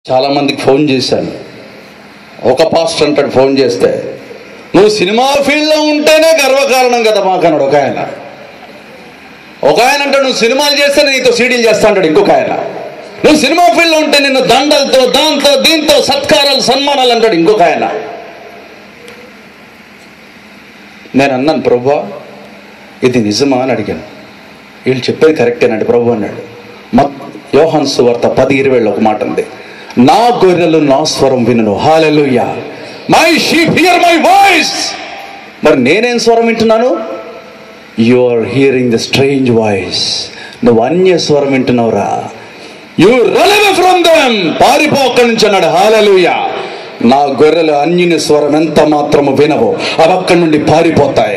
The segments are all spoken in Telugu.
చాలా మందికి ఫోన్ చేశాను ఒక పాస్టర్ అంటాడు ఫోన్ చేస్తే నువ్వు సినిమా ఫీల్డ్లో ఉంటేనే గర్వకారణం కదా మాకు అన్నాడు ఒక ఆయన ఒక ఆయన అంటాడు నువ్వు సినిమాలు చేస్తే నీతో సీడీలు చేస్తా అంటాడు ఇంకొక ఆయన నువ్వు సినిమా ఫీల్డ్లో ఉంటే నిన్ను దండలతో దాంతో దీంతో సత్కారాలు సన్మానాలు అంటాడు ఇంకొక ఆయన నేను అన్నాను ప్రభా ఇది నిజమా అని అడిగాను వీళ్ళు చెప్పేది కరెక్టేనండి ప్రభు అన్నాడు మత్ యోహన్ సువార్త పది ఇరవైలో ఒక మాట ఉంది నా గొర్రెలు నా స్వరం వినను hallelujah my sheep hear my voice మరి నేనేం స్వరం వింటున్నాను you are hearing the strange voice నువ్వు అన్య స్వరం వింటున్నావురా యు రన్ ఫ్రమ్ దెమ్ పారిపో అక్కడి నుంచి అన్నాడు హాలెలుయా నా గొర్రెలు అన్యుని స్వరం ఎంత మాత్రము వినవు అవి అక్కడి నుండి పారిపోతాయి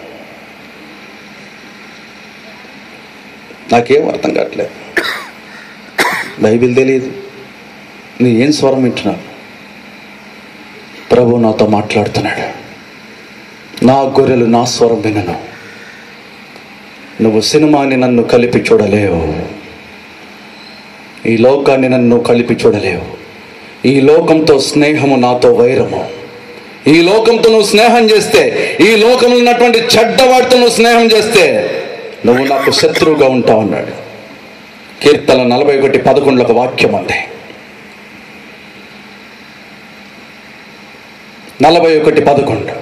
నాకేం అర్థం కావట్లేదు బైబిల్ తెలియదు నీ ఏం స్వరం వింటున్నావు ప్రభు నాతో మాట్లాడుతున్నాడు నా గొర్రెలు నా స్వరం వినను నువ్వు సినిమాని నన్ను కలిపి చూడలేవు ఈ లోకాన్ని నన్ను కలిపి చూడలేవు ఈ లోకంతో స్నేహము నాతో వైరము ఈ లోకంతో నువ్వు స్నేహం చేస్తే ఈ లోకంలో ఉన్నటువంటి చెడ్డవాడితో నువ్వు స్నేహం చేస్తే నువ్వు నాకు శత్రువుగా ఉంటావు అన్నాడు కీర్తన నలభై ఒకటి పదకొండులో ఒక వాక్యం ఉంది నలభై ఒకటి పదకొండు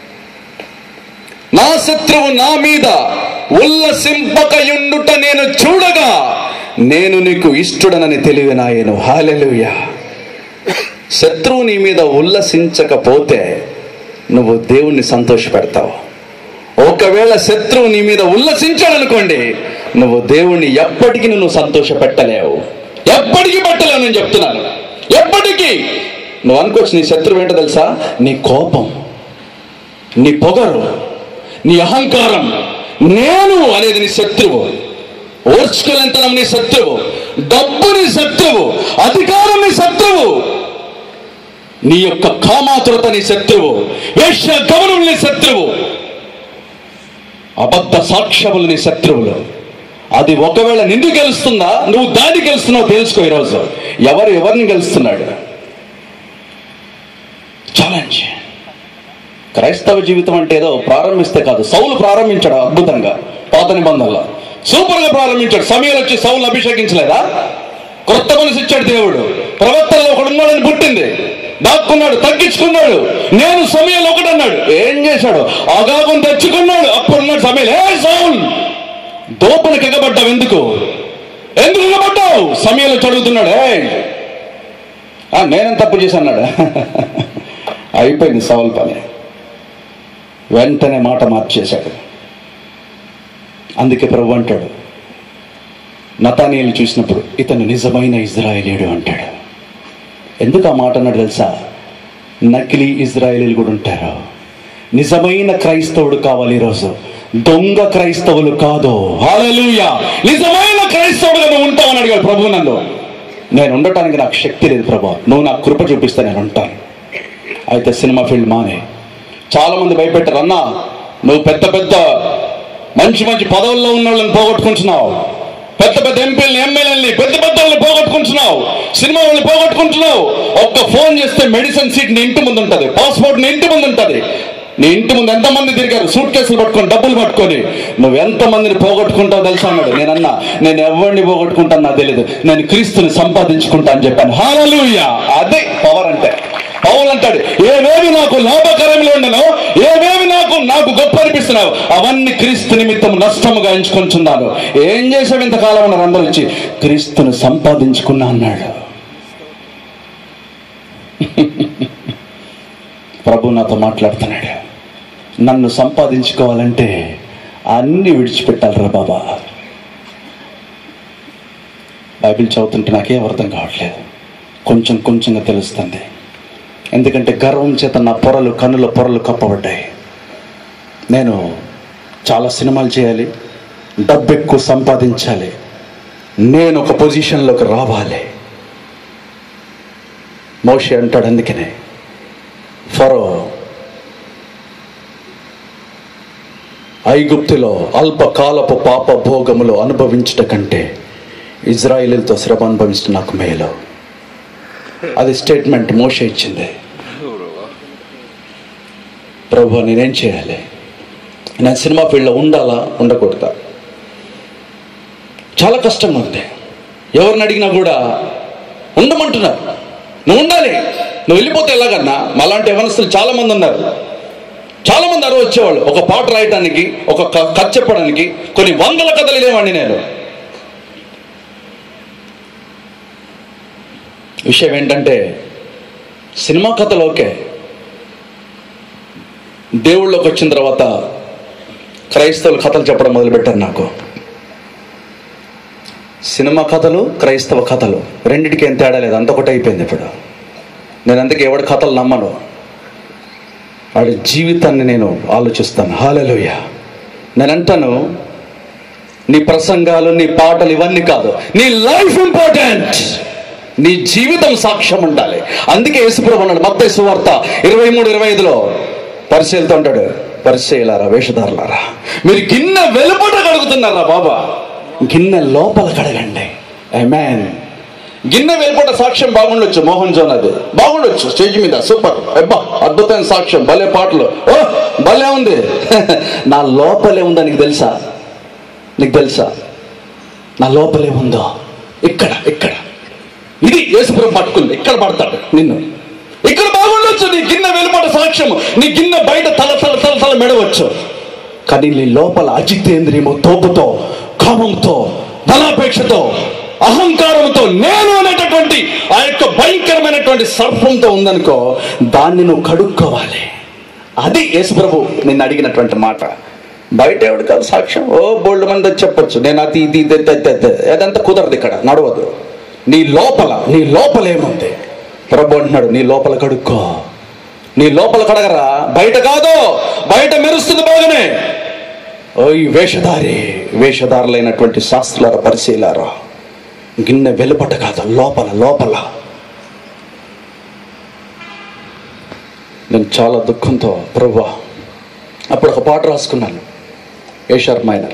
నా శత్రువు నా మీద ఉల్లసింపకయుండుట నేను చూడగా నేను నీకు ఇష్టడనని తెలివినాయను హాలెలుయా శత్రువు నీ మీద ఉల్లసించకపోతే నువ్వు దేవుణ్ణి సంతోష పెడతావు ఒకవేళ శత్రువు నీ మీద ఉల్లసించాడు అనుకోండి నువ్వు దేవుణ్ణి ఎప్పటికీ నువ్వు సంతోష పెట్టలేవు ఎప్పటికీ పెట్టలేవు నేను చెప్తున్నాను ఎప్పటికీ నువ్వు అనుకోవచ్చు నీ శత్రువు ఏంటో తెలుసా నీ కోపం నీ పొగరు నీ అహంకారం నేను అనేది నీ శత్రువు ఓర్చుకోలేంతనం నీ శత్రువు డబ్బు నీ శత్రువు అధికారం నీ శత్రువు నీ యొక్క కామాతురత నీ శత్రువు వేష్య గమనం నీ శత్రువు అబద్ధ సాక్ష్యములు నీ శత్రువులు అది ఒకవేళ నిన్ను గెలుస్తుందా నువ్వు దాన్ని గెలుస్తున్నావు తెలుసుకో ఈరోజు ఎవరు ఎవరిని గెలుస్తున్నాడు ఛాలెంజ్ క్రైస్తవ జీవితం అంటే ఏదో ప్రారంభిస్తే కాదు సౌలు ప్రారంభించాడు అద్భుతంగా పాత నిబంధనలో సూపర్ గా ప్రారంభించాడు సమయంలో వచ్చి సౌలు అభిషేకించలేదా కొత్త మనసు ఇచ్చాడు దేవుడు ప్రవక్తల్లో ఒకడున్నాడని పుట్టింది దాక్కున్నాడు తగ్గించుకున్నాడు నేను సమయంలో ఒకటి అన్నాడు ఏం చేశాడు అగాగం తెచ్చుకున్నాడు అప్పుడున్నాడు సమయంలో ఏ సౌల్ దోపనికి ఎగబడ్డావు ఎందుకు ఎందుకు ఎగబడ్డావు సమయంలో చదువుతున్నాడు ఏ నేనేం తప్పు చేశాన్నాడు అయిపోయింది సౌల్ పని వెంటనే మాట మార్చేశాడు అందుకే ప్రభు అంటాడు నతానీయులు చూసినప్పుడు ఇతను నిజమైన ఇజ్రాయేలీయుడు అంటాడు ఎందుకు ఆ మాట అన్నాడు తెలుసా నకిలీ ఇజ్రాయేలీలు కూడా ఉంటారు నిజమైన క్రైస్తవుడు కావాలి ఈరోజు దొంగ క్రైస్తవులు కాదు హాలూయా నిజమైన క్రైస్తవుడుగా నువ్వు ఉంటావని అడిగాడు ప్రభు నన్ను నేను ఉండటానికి నాకు శక్తి లేదు ప్రభు నువ్వు నాకు కృప చూపిస్తే నేను ఉంటాను అయితే సినిమా ఫీల్డ్ మానే చాలా మంది భయపెట్టారు అన్న నువ్వు పెద్ద పెద్ద మంచి మంచి పదవుల్లో ఉన్న వాళ్ళని పోగొట్టుకుంటున్నావు పెద్ద పెద్ద ఎంపీలని ఎమ్మెల్యేలని పెద్ద పెద్ద వాళ్ళని పోగొట్టుకుంటున్నావు సినిమా వాళ్ళని పోగొట్టుకుంటున్నావు ఒక్క ఫోన్ చేస్తే మెడిసిన్ సీట్ నీ ఇంటి ముందు ఉంటుంది పాస్పోర్ట్ నీ ఇంటి ముందు ఉంటుంది నీ ఇంటి ముందు ఎంతమంది తిరిగారు సూట్ కేసులు పట్టుకొని డబ్బులు పట్టుకొని నువ్వు ఎంతమందిని పోగొట్టుకుంటావు తెలుసా అన్నాడు నేనన్నా నేను ఎవరిని పోగొట్టుకుంటాను నాకు తెలియదు నేను క్రీస్తుని సంపాదించుకుంటా అని చెప్పాను హాలూయా అదే పవర్ అంటే పౌలు అంటాడు ఏవేవి నాకు లాభకరంలో ఉండను ఏవేవి నాకు నాకు గొప్ప అనిపిస్తున్నావు అవన్నీ క్రీస్తు నిమిత్తం నష్టముగా ఎంచుకుంటున్నాను ఏం చేసావు ఇంతకాలం ఉన్నారు అందరూ వచ్చి క్రీస్తుని సంపాదించుకున్నా అన్నాడు ప్రభు నాతో మాట్లాడుతున్నాడు నన్ను సంపాదించుకోవాలంటే అన్ని విడిచిపెట్టాలరా బాబా బైబిల్ చదువుతుంటే నాకేం అర్థం కావట్లేదు కొంచెం కొంచెంగా తెలుస్తుంది ఎందుకంటే గర్వం చేత నా పొరలు కన్నుల పొరలు కప్పబడ్డాయి నేను చాలా సినిమాలు చేయాలి డబ్బు ఎక్కువ సంపాదించాలి నేను ఒక పొజిషన్లోకి రావాలి మోషే అంటాడు అందుకనే ఫరో ఐగుప్తులో అల్పకాలపు పాప భోగములు అనుభవించుట కంటే ఇజ్రాయిలీలతో శ్రమ అనుభవించడం నాకు మేలు అది స్టేట్మెంట్ మోషే ఇచ్చింది ప్రభు నేనేం చేయాలి నేను సినిమా ఫీల్డ్లో ఉండాలా ఉండకూడదా చాలా కష్టంగా ఉంది ఎవరిని అడిగినా కూడా ఉండమంటున్నారు నువ్వు ఉండాలి నువ్వు వెళ్ళిపోతే ఎలాగన్నా మాలాంటి యవనస్తులు చాలా మంది ఉన్నారు చాలా మంది అరువు వచ్చేవాళ్ళు ఒక పాట రాయటానికి ఒక క- కథ చెప్పడానికి కొన్ని వందల కథలు లేవండి నేను విషయం ఏంటంటే సినిమా కథలు ఓకే దేవుళ్ళలోకి వచ్చిన తర్వాత క్రైస్తవులు కథలు చెప్పడం మొదలుపెట్టారు నాకు సినిమా కథలు క్రైస్తవ కథలు రెండిటికి ఏం తేడా లేదు అంత ఒకటి అయిపోయింది ఇప్పుడు నేను అందుకే ఎవడి కథలు నమ్మను వాడి జీవితాన్ని నేను ఆలోచిస్తాను హాలలోయ నేను అంటాను నీ ప్రసంగాలు నీ పాటలు ఇవన్నీ కాదు నీ లైఫ్ ఇంపార్టెంట్ నీ జీవితం సాక్ష్యం ఉండాలి అందుకే యేసుప్రభు అన్నాడు మత్తయి సువార్త ఇరవై మూడు ఇరవై ఐదులో పరిశీలితో ఉంటాడు పరిశీలారా వేషధారులారా మీరు గిన్నె వెలుపట కడుగుతున్నారా బాబా గిన్నె లోపల కడగండి మ్యాన్ గిన్నె వెలుపట సాక్ష్యం బాగుండొచ్చు మోహన్ జోన్ అది బాగుండొచ్చు స్టేజ్ మీద సూపర్ అబ్బా అద్భుతమైన సాక్ష్యం భలే పాటలు ఓ భలే ఉంది నా లోపలే ఉందా నీకు తెలుసా నీకు తెలుసా నా లోపలే ఉందో ఇక్కడ ఇక్కడ ఇది యేసుప్రభు పట్టుకుంది ఇక్కడ పడతాడు నిన్ను ఇక్కడ బాగుండొచ్చు నీ గిన్నె వెలుపట సాక్ష్యం నీ గిన్నె బయట తల తల తల తల మెడవచ్చు కానీ నీ లోపల అజితేంద్రియము తోపుతో కామంతో ధనాపేక్షతో అహంకారంతో నేను అనేటటువంటి ఆ యొక్క భయంకరమైనటువంటి సర్పంతో ఉందనుకో దాన్ని నువ్వు కడుక్కోవాలి అది యేసుప్రభు నిన్ను అడిగినటువంటి మాట బయట ఎవడు కాదు సాక్ష్యం ఓ బోల్డ్ మంది వచ్చి చెప్పొచ్చు నేను అది ఇది ఇది అది, అది, అది. అదంతా కుదరదు ఇక్కడ నడవదు నీ లోపల నీ లోపల ఏముంది ప్రభు అంటున్నాడు నీ లోపల కడుక్కో నీ లోపల కడగరా బయట కాదు బయట మెరుస్తుంది బాగానే ఓ ఈ వేషధారి వేషధారులైనటువంటి శాస్త్రులార పరిశీలారా గిన్నె వెలుపట కాదు లోపల లోపల నేను చాలా దుఃఖంతో ప్రభా అప్పుడు ఒక పాట రాసుకున్నాను ఏషార్ మైనర్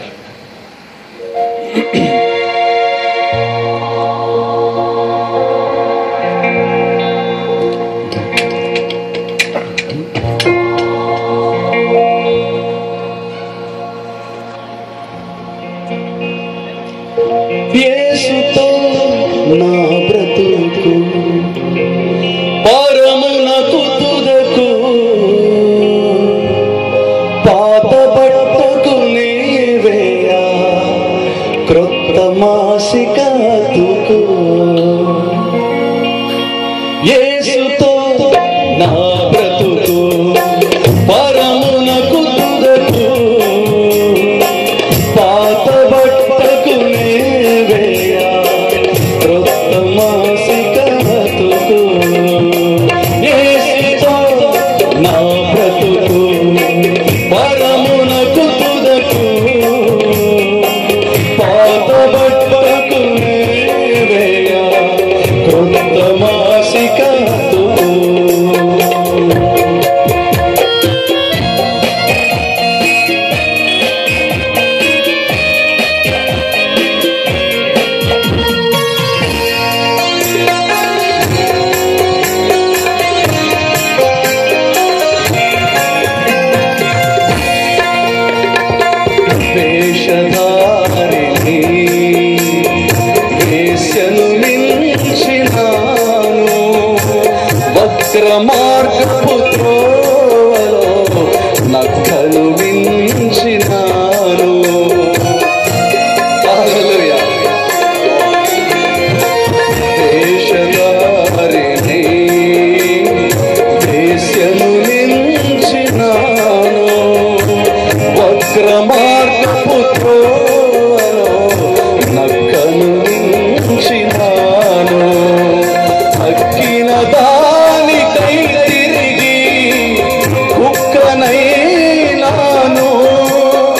యేసుతో నా బ్రతుకు పరమునకు తుదకు పాత బట్టకు నీవేయా క్రొత్త మాసిక తుకు యేసుతో నా బ్రతుకు పరమునకు తుదకు పాత బట్టకు నీవేయా క్రొత్త మాసిక తుకు యేసుతో నా బ్రతుకు పరమునకు తుదకు పాత బట్టకు నీవేయా క్రొత్త మాసిక తుకు వేషధారిణి వేశ్యను మించినాను వక్ర మార్గపు త్రోవలో నక్కలు మించినాను హల్లెలూయా. వేషధారిణి వేశ్యను మించినాను వక్ర మార్గపు త్రోవలో నక్కను మించినాను అక్కిన దానికై తిరిగి కుక్కనైనాను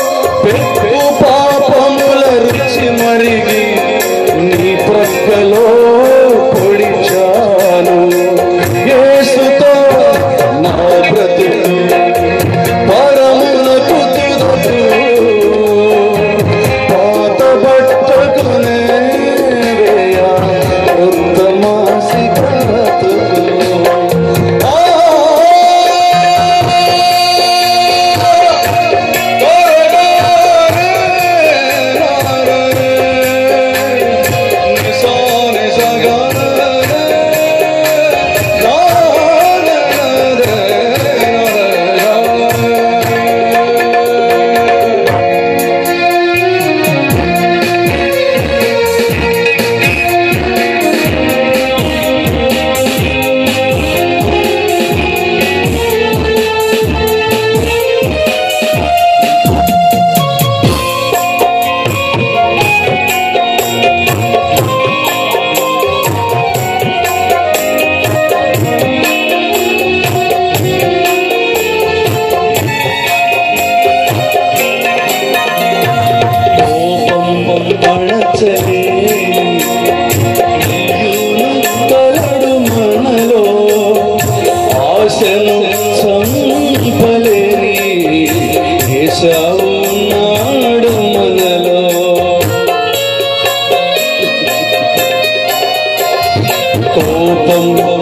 కోపం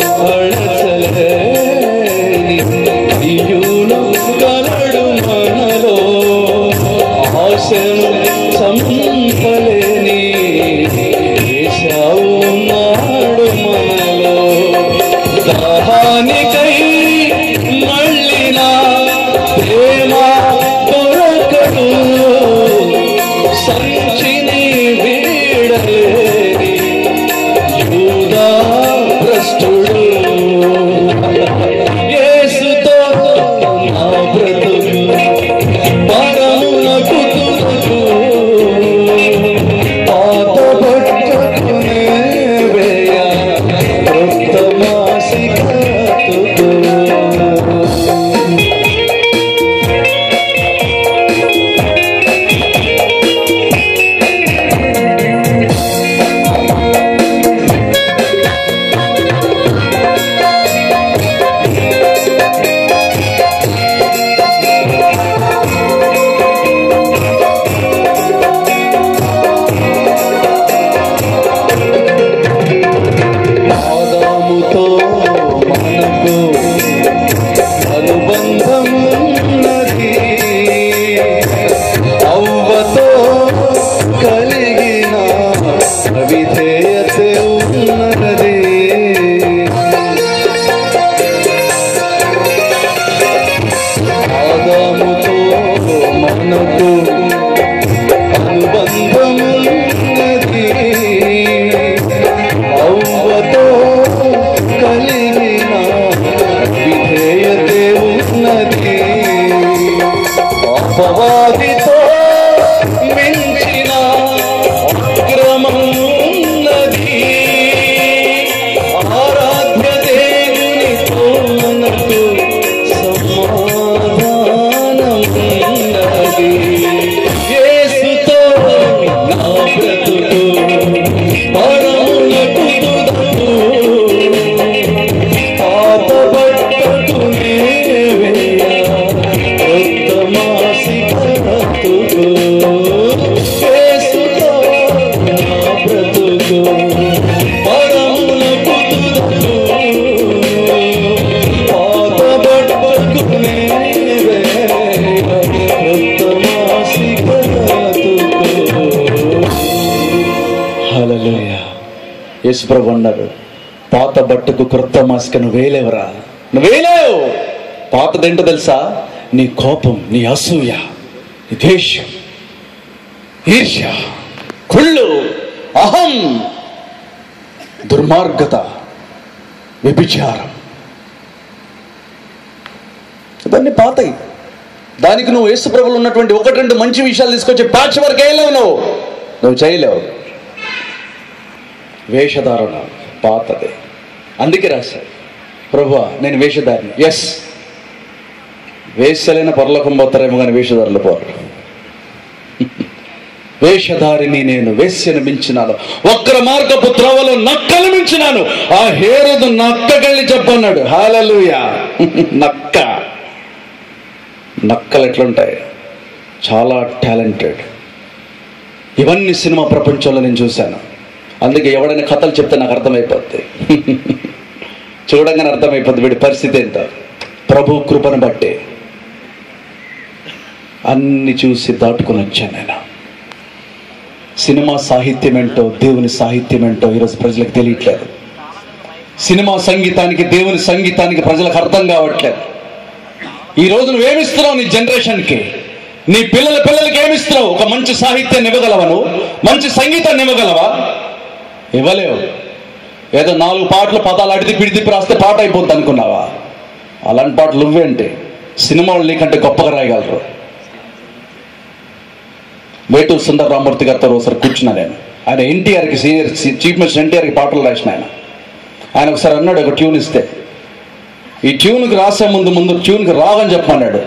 అడచలేని అయ్యూను కలడు మనలో ఆశను చంపలేని ఏశావు నాడు మనలో దాహానికై మళ్ళిన ప్రేమ దొరకడు సంచిని వీడలేని యూదా భ్రష్టుడు యేసుతో నా బ్రతుకు పరమునకు తుదకు పాత పట్టుకునే వేయ కొత్త మాసికతుకు ఆదాముతో మనకు అనుబంధం ఉన్నది అవ్వతో కలిగిన అవిధేయత ఉన్నది ఆదాముతో మనకు అనుబంధం ఉన్నది అవ్వతో కలిగిన విధేయతే ఉన్నది అపవాదితో మించిన అక్రమం ఉన్నది ఆరాధ్య దేవునితో మనకు సమాధానం ఉన్నది యేసుతో నా బ్రతుకు పరమునకు తుదకు పాత బట్టకునే వేయ కొత్త మాసికతుకు యేసుతో నా బ్రతుకు పరమునకు తుదకు పాత బట్టకునే వేయ కొత్త మాసికతుకు హల్లెలూయ యేసుప్రభు అన్నారు పాత బట్టకు క్రొత్త మాస్క నువ్వు వేలేవరా నువ్వు వేలేవు పాతదేంటో తెలుసా నీ కోపం నీ అసూయ నీ దేశం ఈర్ష్య కుళ్ళు అహం దుర్మార్గత వ్యభిచారం ఇవన్నీ పాతయి దానికి నువ్వు యేసుప్రభులు ఉన్నటువంటి ఒకటి రెండు మంచి విషయాలు తీసుకొచ్చి ప్యాచ్ వరకు వేయలేవు నువ్వు నువ్వు చేయలేవు వేషధారణ పాతది అందుకే రాశాడు ప్రభు నేను వేషధారిని ఎస్ వేషలైన పరలోకం పోతారేమో కానీ వేషధారులు పోరు వేషధారిని నేను వేశ్యను మించినాను వక్ర మార్గపు త్రోవలో నక్కలు మించినాను ఆ హేరుదు నక్కకెళ్ళి చెప్పన్నాడు హాలలుయ నక్క నక్కలు ఎట్లుంటాయి చాలా టాలెంటెడ్ ఇవన్నీ సినిమా ప్రపంచంలో నేను చూశాను అందుకే ఎవడైనా కథలు చెప్తే నాకు అర్థమైపోద్ది చూడంగానే అర్థమైపోద్ది వీడి పరిస్థితి ఏంటో ప్రభు కృపను బట్టే అన్ని చూసి దాటుకొని వచ్చాను నేను సినిమా సాహిత్యం ఏంటో దేవుని సాహిత్యం ఏంటో ఈరోజు ప్రజలకు తెలియట్లేదు సినిమా సంగీతానికి దేవుని సంగీతానికి ప్రజలకు అర్థం కావట్లేదు ఈ రోజు నువ్వేమిస్తున్నావు నీ జనరేషన్కి నీ పిల్లల పిల్లలకి ఏమిస్తున్నావు ఒక మంచి సాహిత్యాన్ని ఇవ్వగలవా నువ్వు మంచి సంగీతాన్ని ఇవ్వగలవా ఇవ్వలేవు ఏదో నాలుగు పాటలు పదాలు అడిది పిడిదిప్పి రాస్తే పాట అయిపోద్ది అనుకున్నావా అలాంటి పాటలు నువ్వేంటి సినిమా వాళ్ళు నీకంటే గొప్పగా రాయగలరు వేటూరు సుందర రామూర్తి గారితో ఒకసారి కూర్చున్నా నేను ఆయన ఎన్టీఆర్కి సీనియర్ చీఫ్ మినిస్టర్ ఎన్టీఆర్కి పాటలు రాసిన ఆయన ఆయన ఒకసారి అన్నాడు ఒక ట్యూన్ ఇస్తే ఈ ట్యూన్కి రాసే ముందు ముందు ట్యూన్కి రాగని చెప్పమన్నాడు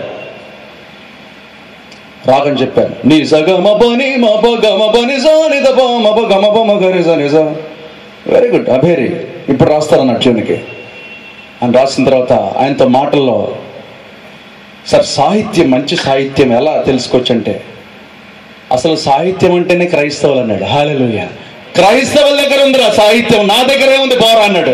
రాగని చెప్పాను నీ సగమ పని మప గమ పని సాని దప మప గమ పమ గరి సని స వెరీ గుడ్ అభేరి ఇప్పుడు రాస్తారన్న ట్యూన్కి అని రాసిన తర్వాత ఆయనతో మాటల్లో సార్ సాహిత్యం మంచి సాహిత్యం ఎలా తెలుసుకోవచ్చు అంటే అసలు సాహిత్యం అంటేనే క్రైస్తవులు అన్నాడు హాలలుయ క్రైస్తవుల దగ్గర ఉందిరా సాహిత్యం నా దగ్గరే ఉంది పోరా అన్నాడు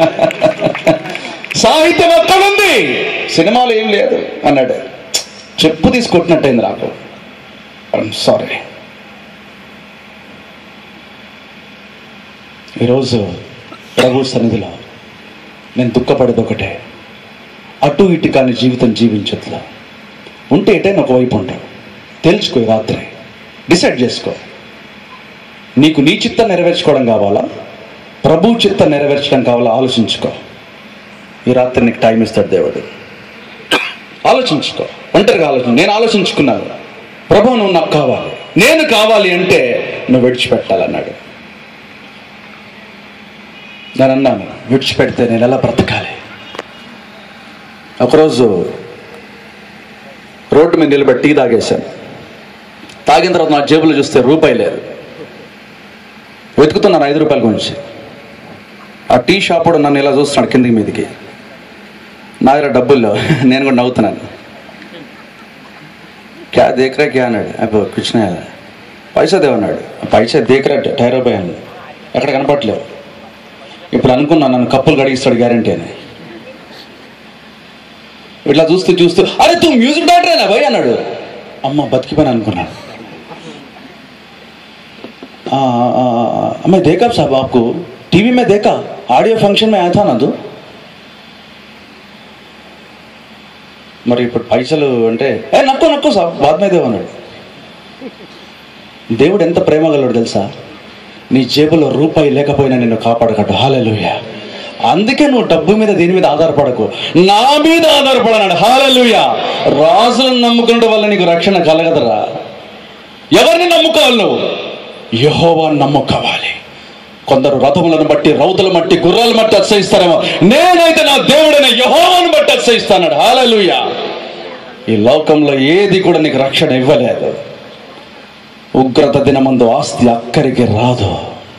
సాహిత్యం ఎక్కడుంది సినిమాలో ఏం లేదు అన్నాడు చెప్పు తీసుకొట్టినట్టయింది నాకు సారీ ఈరోజు ప్రభు సన్నిధిలో నేను దుఃఖపడేది ఒకటే అటు ఇటు కాని జీవితం జీవించట్లా ఉంటే ఎటైనా ఒకవైపు ఉంటావు తెలుసుకో ఈ రాత్రి డిసైడ్ చేసుకో నీకు నీ చిత్తం నెరవేర్చుకోవడం కావాలా ప్రభు చిత్తం నెరవేర్చడం కావాలా ఆలోచించుకో ఈ రాత్రి నీకు టైం ఇస్తాడు దేవుడు ఆలోచించుకో ఒంటరిగా ఆలోచన నేను ఆలోచించుకున్నాను ప్రభు నువ్వు నాకు కావాలి నేను కావాలి అంటే నువ్వు విడిచిపెట్టాలన్నాడు నేను అన్నాను విడిచిపెడితే నేను ఎలా బ్రతకాలి ఒకరోజు రోడ్డు మీద నిలబడి టీ తాగేశాను తాగిన తర్వాత నా జేబులో చూస్తే రూపాయి లేదు వెతుకుతున్నాను ఐదు రూపాయల గురించి ఆ టీ షాప్ కూడా నన్ను ఇలా చూస్తున్నాడు కిందికి మీదికి నా దగ్గర డబ్బుల్లో నేను కూడా నవ్వుతున్నాను క్యా దేకరా క్యా అన్నాడు అప్పుడు కూర్చున్నా పైసా దేవన్నాడు పైసా దేకరా టైర్ రూపాయి అన్నాడు ఎక్కడ కనపట్లేవు ఇప్పుడు అనుకున్నాను నన్ను కప్పులు కడిగిస్తాడు గ్యారంటీ అని ఇట్లా చూస్తూ చూస్తూ అరే తూ మ్యూజిక్ డైరెక్టరేనా భయ్ అన్నాడు అమ్మ బతికిపోయిన అనుకున్నాను "आ, आ, आ, मैं देखा साहब आपको टीवी में देखा ऑडियो फंक्शन में आया था ना तू మరి ఇప్పుడు పైసలు అంటే ఏ నక్కో నక్కో సాబ్ బాద్ మీద అన్నాడు దేవుడు ఎంత ప్రేమగలడు తెలుసా నీ జేబులో రూపాయి లేకపోయినా నిన్ను కాపాడగట్టు హాలెలుయ అందుకే నువ్వు డబ్బు మీద దీని మీద ఆధారపడకు నా మీద ఆధారపడనాడు హాలెలుయ రాజులను నమ్ముకునడం వల్ల నీకు రక్షణ కలగదరా ఎవరిని నమ్ముకోవాలి నువ్వు యహోవాన్ని నమ్ముకోవాలి కొందరు రథములను బట్టి రౌతులను బట్టి గుర్రాలు బట్టి అత్సహిస్తారేమో నేనైతే నా దేవుడైన యహోవాను బట్టి అత్సహిస్తాడు హాలలుయ ఈ లోకంలో ఏది కూడా నీకు రక్షణ ఇవ్వలేదు ఉగ్రత దినమందు ఆస్తి అక్కడికి రాదు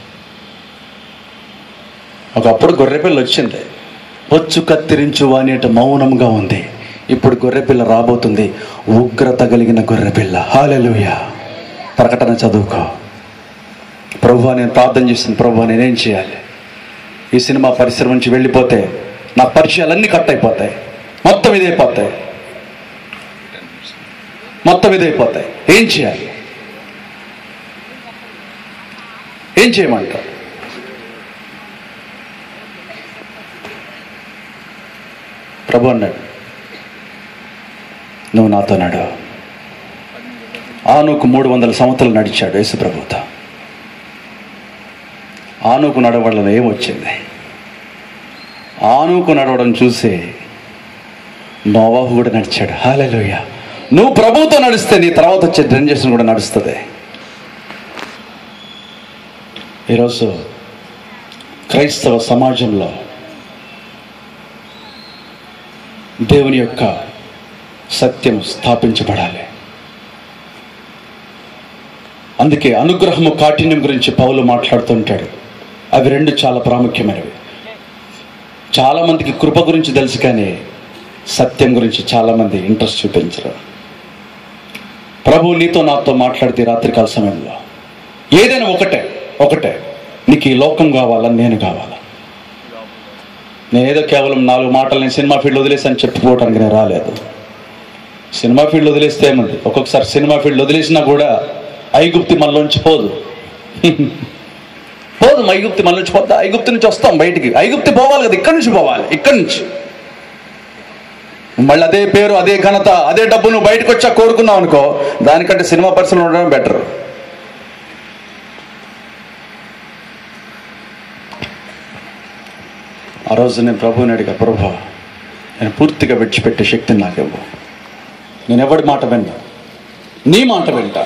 ఒకప్పుడు గొర్రెపిల్ల వచ్చింది బొచ్చు కత్తిరించు అనేట మౌనంగా ఉంది ఇప్పుడు గొర్రెపిల్ల రాబోతుంది ఉగ్రత కలిగిన గొర్రెపిల్ల హాలెలుయ ప్రకటన చదువుకో ప్రభు నేను ప్రార్థన చేస్తుంది ప్రభు నేనేం చేయాలి ఈ సినిమా పరిశ్రమ నుంచి వెళ్ళిపోతే నా పరిచయాలన్నీ కట్ అయిపోతాయి మొత్తం ఇదైపోతాయి మొత్తం ఇదైపోతాయి ఏం చేయాలి ఏం చేయమంటావు ప్రభు అన్నాడు నువ్వు నాతో నడు ఆనుకు మూడు వందల సంవత్సరాలు నడిచాడు యేసు ప్రభుతో ఆనుకు నడవడంలో ఏమొచ్చింది ఆనుకు నడవడం చూసి నోవాహు కూడా నడిచాడు హాలెలుయ నువ్వు ప్రభుతో నడిస్తే నీ తర్వాత వచ్చే జనరేషన్ కూడా నడుస్తుంది ఈరోజు క్రైస్తవ సమాజంలో దేవుని యొక్క సత్యం స్థాపించబడాలి అందుకే అనుగ్రహము కాఠిన్యం గురించి పౌలు మాట్లాడుతుంటాడు అవి రెండు చాలా ప్రాముఖ్యమైనవి చాలా మందికి కృప గురించి తెలుసు కానీ సత్యం గురించి చాలా మంది ఇంట్రెస్ట్ చూపించరు ప్రభు నీతో నాతో మాట్లాడితే రాత్రికాల సమయంలో ఏదైనా ఒకటే ఒకటే నీకు ఈ లోకం కావాలా నేను కావాలా నేనేదో కేవలం నాలుగు మాటలు నేను సినిమా ఫీల్డ్ వదిలేసి అని చెప్పుకోవడానికి నేను రాలేదు సినిమా ఫీల్డ్ వదిలేస్తే ఏముంది ఒక్కొక్కసారి సినిమా ఫీల్డ్ వదిలేసినా కూడా ఐగుప్తి మనలోంచి పోదు పోదు ఐగుప్తి మనలోంచి పోతా ఐగుప్తి నుంచి వస్తాం బయటికి ఐగుప్తి పోవాలి కదా ఇక్కడి నుంచి పోవాలి ఇక్కడి నుంచి మళ్ళీ అదే పేరు అదే ఘనత అదే డబ్బు నువ్వు బయటకు వచ్చా కోరుకున్నావు అనుకో దానికంటే సినిమా పరిశ్రమలో ఉండడం బెటర్ ఆ రోజు నేను ప్రభువుని అడిగా ప్రభు నేను పూర్తిగా విడిచిపెట్టే శక్తిని నాకు ఇవ్వు నేను ఎవడి మాట విన్నా నీ మాట వింటా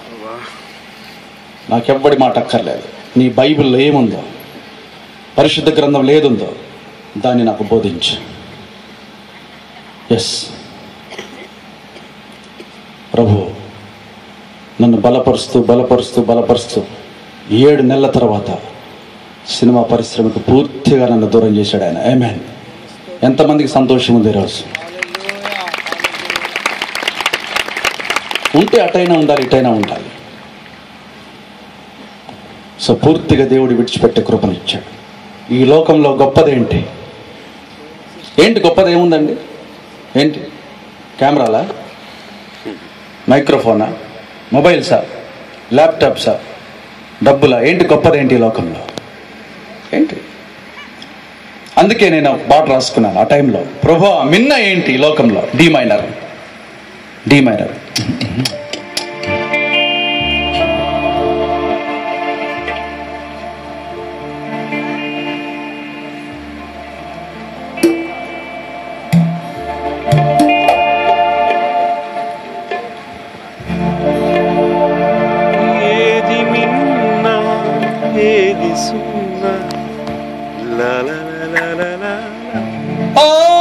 నాకెవ్వడి మాట అక్కర్లేదు నీ బైబిల్లో ఏముందో పరిశుద్ధ గ్రంథం లేదుందో దాన్ని నాకు బోధించు ఎస్ ప్రభు నన్ను బలపరుస్తూ బలపరుస్తూ బలపరుస్తూ ఏడు నెలల తర్వాత సినిమా పరిశ్రమకు పూర్తిగా నన్ను దూరం చేశాడు ఆయన ఏమేన్ ఎంతమందికి సంతోషం ఉంది ఈరోజు ఉంటే అటైనా ఉండాలి ఇటైనా ఉండాలి సో పూర్తిగా దేవుడు విడిచిపెట్టే కృపనిచ్చాడు ఈ లోకంలో గొప్పదేంటి ఏంటి గొప్పది ఏముందండి ఏంటి కెమెరాలా మైక్రోఫోనా మొబైల్సా ల్యాప్టాప్సా డబ్బులా ఏంటి గొప్పదేంటి ఈ లోకంలో ఏంటి అందుకే నేను పాట రాసుకున్నాను ఆ టైంలో ప్రభు మిన్న ఏంటి ఈ లోకంలో డి మైనర్ డి మైనర్ ఏది మిన్న ఏది సున్న లా లా లా లా లా లా.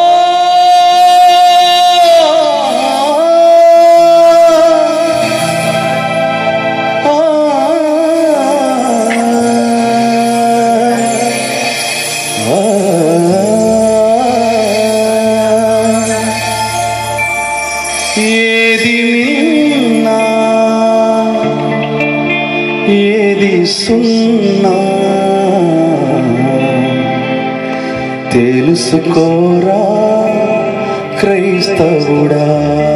ఏది విన్నా ఏది సున్నా తెలుసుకోరా క్రైస్తవుడా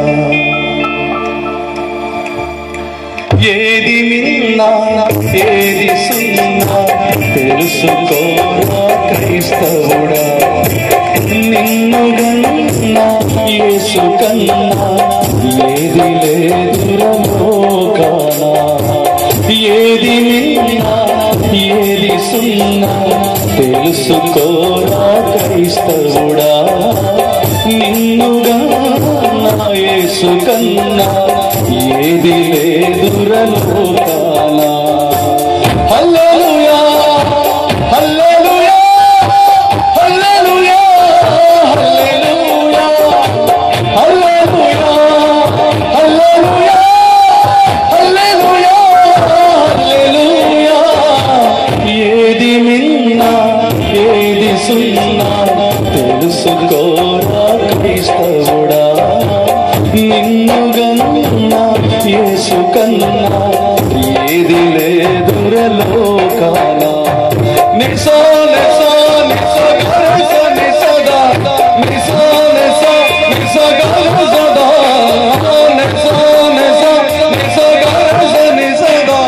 ఏది మిన్నా ఏది సున్నా తెలుసుకోరా క్రైస్తవుడా నిన్ను గన్నా యేసు కన్నా ఏది లేదురమోకానా ఏది నిన్నా ఏది సున్నా తెలుసుకోరా క్రైస్తవుడా నిన్ను గన్నా యేసు కన్నా ఏది లేదురలోకానా హల్లెలూయా హల్లెలూయా హల్లెలూయా హల్లెలూయా హల్లెలూయా హల్లెలూయా హల్లెలూయా హల్లెలూయా ఏది మిన్నా ఏది సున్నా తెలుసుకోరా క్రీస్తవుడా నిన్ను గన్నా యేసు కన్నా ఏది లేదురలోకాన నిసా నిసా నిసా గరస నిసదా నిసా నిసా నిసా గరస దా నిసా నిసా నిసా గరస నిసదా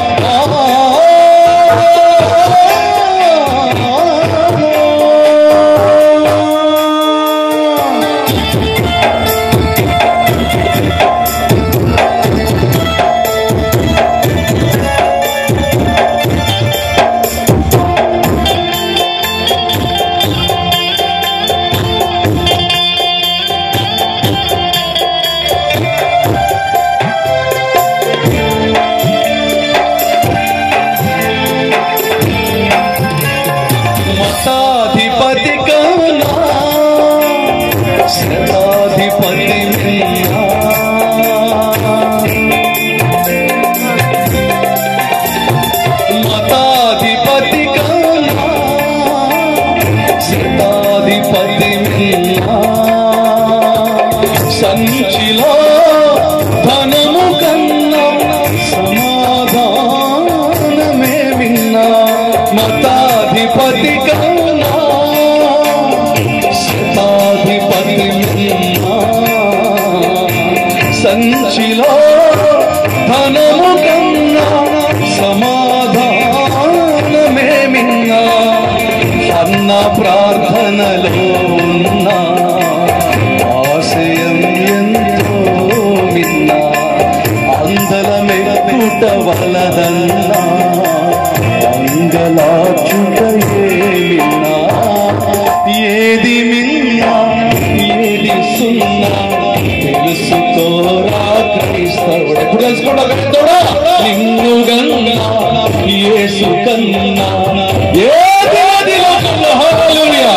మతాధిపతి కన్నా శతాధిపతి మిన్నా మతాధిపతి కన్నా శతాధిపతి మిన్నా సంచిలో ధనము కన్నా సమాధానమే విన్నా మతాధిపతి కన్నా శతాధిపతి మిన్నా సంచిలో ధనము కన్నా సమాధానమే మిన్నా అన్న ప్రార్థనలో ఉన్న ఆశయం ఎంతో మిన్నా అందల మెక్కుట వలదన్నా అంగలాచుటయే మిన్నా ఏది మిన్నా ఏది సున్నా తెలుసుకోరా క్రైస్తవుడు ఎప్పుడు తెలుసుకోవడం క్రైస్తవుడా నిన్ను గన్నా యేసు కన్నా ఏది అది లోకంలో హల్లెలూయా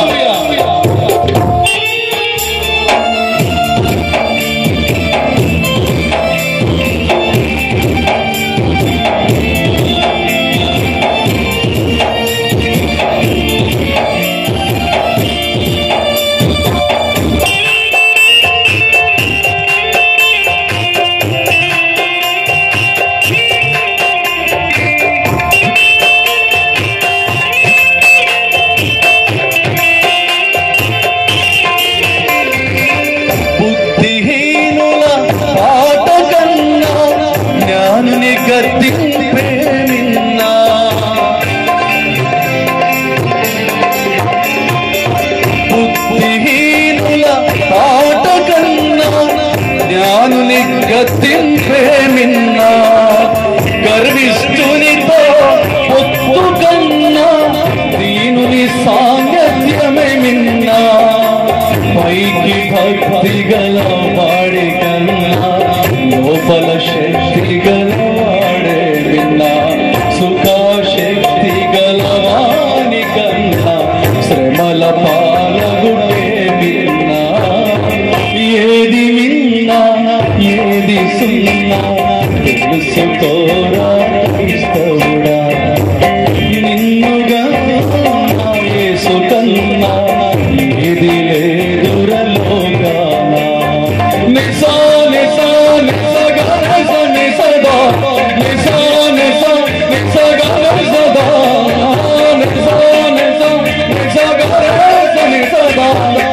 గద్దింపే మిన్నా గర్విష్ఠునితో పొత్తు కన్నా దీనుని సాంగత్యమే మిన్నా పైకి భక్తి గల వాడి కన్నా లోపల శక్తి గల వాడే మిన్నా సుఖ శక్తి గలవాని కన్నా శ్రమల పాలగుటే మిన్నా ఏది మిన్నా ఏది సున్నా తెలుసుకోరా ఇష్టవుడా నిన్నుగా యేసు కన్నా ఏది లేదురలోగానా నిసా నిసా నిసగా నిస నిసదా నిసా నిసా నిసగా నిసదా నిసా నిసా నిసగా నిస నిసదా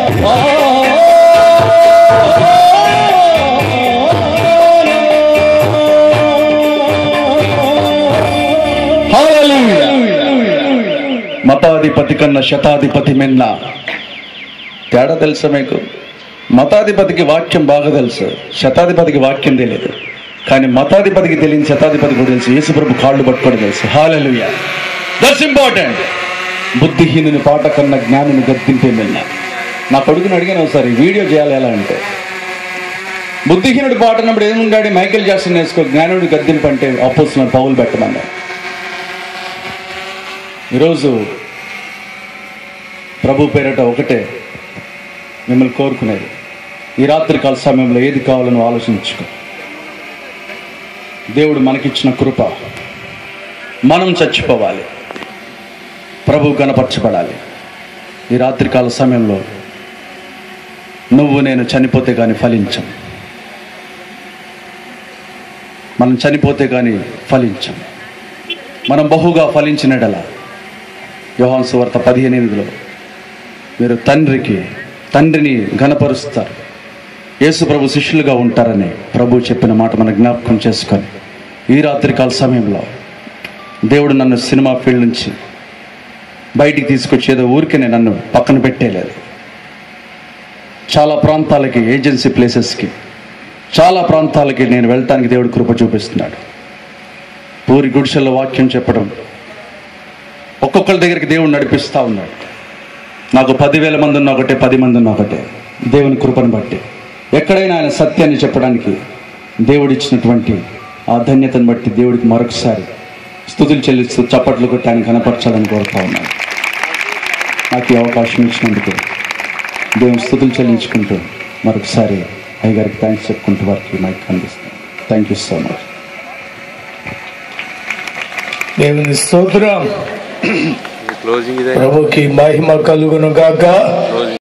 మతాధిపతి కన్నా శతాధిపతి మిన్న తేడా తెలుసా మీకు మతాధిపతికి వాక్యం బాగా తెలుసు శతాధిపతికి వాక్యం తెలియదు కానీ మతాధిపతికి తెలియని శతాధిపతి కూడా తెలుసు యేసుప్రభు కాళ్ళు పట్టుకోవడం తెలుసు హాలలుయ దట్స్ ఇంపార్టెంట్ బుద్ధిహీనుని పాట కన్నా జ్ఞానిని గద్దింపే మిన్న నా కొడుకుని అడిగాను ఒకసారి వీడియో చేయాలి ఎలా అంటే బుద్ధిహీనుడి పాట అన్నప్పుడు ఏముండాడి మైకేల్ జాక్సన్ వేసుకో జ్ఞానుడి గద్దింపు అంటే అపోస్తున్న పౌలు పెట్టమన్నారు ఈరోజు ప్రభు పేరట ఒకటే మిమ్మల్ని కోరుకునేది ఈ రాత్రి కాల సమయంలో ఏది కావాలని ఆలోచించుకో దేవుడు మనకిచ్చిన కృప మనం చచ్చిపోవాలి ప్రభు కనపరచబడాలి ఈ రాత్రికాల సమయంలో నువ్వు నేను చనిపోతే కానీ ఫలించం మనం చనిపోతే కానీ ఫలించం మనం బహుగా ఫలించినడలా యోహాన్ సువార్త పదిహేను ఎనిమిదిలో మీరు తండ్రికి తండ్రిని ఘనపరుస్తారు యేసు ప్రభు శిష్యులుగా ఉంటారని ప్రభు చెప్పిన మాట మన జ్ఞాపకం చేసుకొని ఈ రాత్రికాల సమయంలో దేవుడు నన్ను సినిమా ఫీల్డ్ నుంచి బయటికి తీసుకొచ్చేదో ఊరికే నన్ను పక్కన పెట్టేలేదు చాలా ప్రాంతాలకి ఏజెన్సీ ప్లేసెస్కి చాలా ప్రాంతాలకి నేను వెళ్ళటానికి దేవుడు కృప చూపిస్తున్నాడు పూరి గుడిసెల్లో వాక్యం చెప్పడం ఒక్కొక్కరి దగ్గరికి దేవుడు నడిపిస్తూ ఉన్నాడు నాకు పదివేల మంది ఉన్న ఒకటే పది మంది ఉన్న ఒకటే దేవుని కృపను బట్టి ఎక్కడైనా ఆయన సత్యాన్ని చెప్పడానికి దేవుడు ఇచ్చినటువంటి ఆ ధన్యతను బట్టి దేవుడికి మరొకసారి స్థుతులు చెల్లిస్తూ చప్పట్లు కొట్టి ఆయన కనపరచాలని కోరుతా ఉన్నాను నాకు ఈ అవకాశం ఇచ్చినందుకు దేవుని స్థుతులు చెల్లించుకుంటూ మరొకసారి అయ్యగారికి థ్యాంక్స్ చెప్పుకుంటూ వారికి మైక్ అందిస్తాను థ్యాంక్ యూ సో మచ్ దేవుని స్తోత్రం క్లోజింగ్ ఇదే ప్రభుకి మహిమ కలుగును గాక క్లోజింగ్